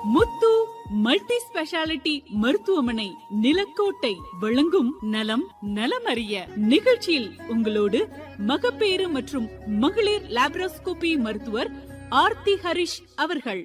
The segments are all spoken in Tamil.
முத்து மல்டி ஸ்பெஷாலிட்டி மருத்துவமனை நிலக்கோட்டை வழங்கும் நலம் நலமறிய நிகழ்ச்சியில் உங்களோடு மகப்பேறு மற்றும் மகளிர் லாப்ரோஸ்கோபி மருத்துவர் ஆர்த்தி ஹரிஷ் அவர்கள்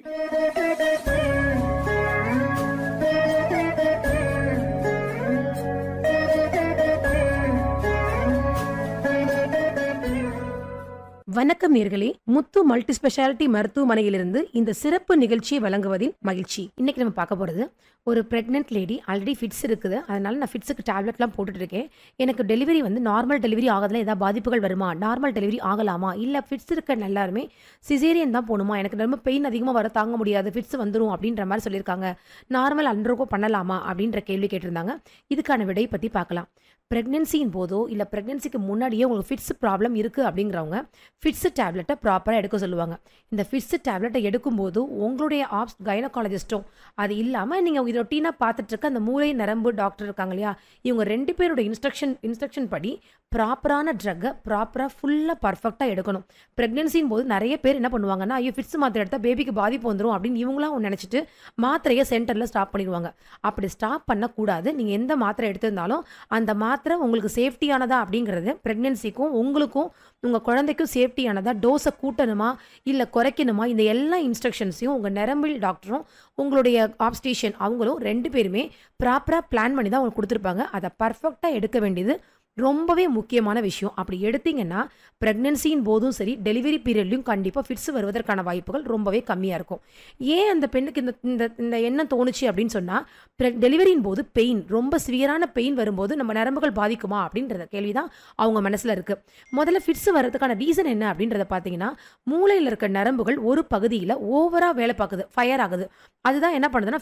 வணக்கம் நேர்களே முத்து மல்டி ஸ்பெஷாலிட்டி மருத்துவமனையிலிருந்து இந்த சிறப்பு நிகழ்ச்சியை வழங்குவதில் மகிழ்ச்சி இன்னைக்கு நம்ம பார்க்க போகிறது ஒரு பிரெக்னென்ட் லேடி ஆல்ரெடி ஃபிட்ஸ் இருக்குது அதனால நான் ஃபிட்ஸுக்கு டேப்லெட்லாம் போட்டுட்டு இருக்கேன் எனக்கு டெலிவரி வந்து நார்மல் டெலிவரி ஆகிறதுல ஏதாவது பாதிப்புகள் வருமா நார்மல் டெலிவரி ஆகலாமா இல்லை ஃபிட்ஸ் இருக்க எல்லாருமே சிசேரியன் தான் போகணுமா எனக்கு ரொம்ப பெயின் அதிகமாக வர தாங்க முடியாது ஃபிட்ஸ் வந்துடும் அப்படின்ற மாதிரி சொல்லியிருக்காங்க நார்மல் அண்டர்கோ பண்ணலாமா அப்படின்ற கேள்வி கேட்டிருந்தாங்க இதுக்கான விடை பற்றி பார்க்கலாம் ப்ரெக்னென்சியின் போதோ இல்லை ப்ரெக்னென்சிக்கு முன்னாடியே உங்களுக்கு ஃபிட்ஸ் ப்ராப்ளம் இருக்குது அப்படிங்கிறவங்க ஃபிட்ஸ் டேப்லெட்டை ப்ராப்பராக எடுக்க சொல்லுவாங்க இந்த ஃபிட்ஸ் டேப்லெட்டை எடுக்கும்போது உங்களுடைய ஆப்ஸ் கைனகாலஜிஸ்ட்டும் அது இல்லாமல் நீங்கள் இது ரொட்டீனாக பார்த்துட்டு இருக்க அந்த மூளை நரம்பு டாக்டர் இருக்காங்க இல்லையா இவங்க ரெண்டு பேரோட இன்ஸ்ட்ரக்ஷன் இன்ஸ்ட்ரக்ஷன் படி ப்ராப்பரான ட்ரக்கை ப்ராப்பராக ஃபுல்லாக பர்ஃபெக்டாக எடுக்கணும் ப்ரெக்னென்சின் போது நிறைய பேர் என்ன பண்ணுவாங்கன்னா ஐயோ ஃபிட்ஸ் மாத்திரை எடுத்தால் பேபிக்கு பாதிப்பு வந்துடும் அப்படின்னு இவங்களாம் ஒன்று நினச்சிட்டு மாத்திரையை சென்டரில் ஸ்டாப் பண்ணிடுவாங்க அப்படி ஸ்டாப் பண்ணக்கூடாது நீங்கள் எந்த மாத்திரை எடுத்திருந்தாலும் அந்த மாத்திரை உங்களுக்கு சேஃப்டியானதா அப்படிங்கிறது ப்ரெக்னென்சிக்கும் உங்களுக்கும் உங்கள் குழந்தைக்கும் சேஃப்டியானதா டோஸை கூட்டணுமா இல்லை குறைக்கணுமா இந்த எல்லா இன்ஸ்ட்ரக்ஷன்ஸையும் உங்கள் நரம்பில் டாக்டரும் உங்களுடைய ஆப்ஸ்டேஷன் அவங்களும் ரெண்டு பேருமே ப்ராப்பராக பிளான் பண்ணி தான் உங்களுக்கு கொடுத்துருப்பாங்க அதை பர்ஃபெக்டாக எடுக்க வேண்டியது ரொம்பவே முக்கியமான விஷயம் அப்படி எடுத்தீங்கன்னா ப்ரெக்னென்சியின் போதும் சரி டெலிவரி பீரியட்லையும் கண்டிப்பாக ஃபிட்ஸ் வருவதற்கான வாய்ப்புகள் ரொம்பவே கம்மியாக இருக்கும் ஏன் அந்த பெண்ணுக்கு இந்த இந்த இந்த எண்ணம் தோணுச்சு அப்படின்னு சொன்னால் டெலிவரியின் போது பெயின் ரொம்ப சிவியரான பெயின் வரும்போது நம்ம நரம்புகள் பாதிக்குமா அப்படின்றத கேள்வி தான் அவங்க மனசில் இருக்குது முதல்ல ஃபிட்ஸ் வர்றதுக்கான ரீசன் என்ன அப்படின்றத பார்த்தீங்கன்னா மூளையில் இருக்க நரம்புகள் ஒரு பகுதியில் ஓவராக வேலை பார்க்குது ஃபயர் ஆகுது அதுதான் என்ன பண்ணுதுன்னா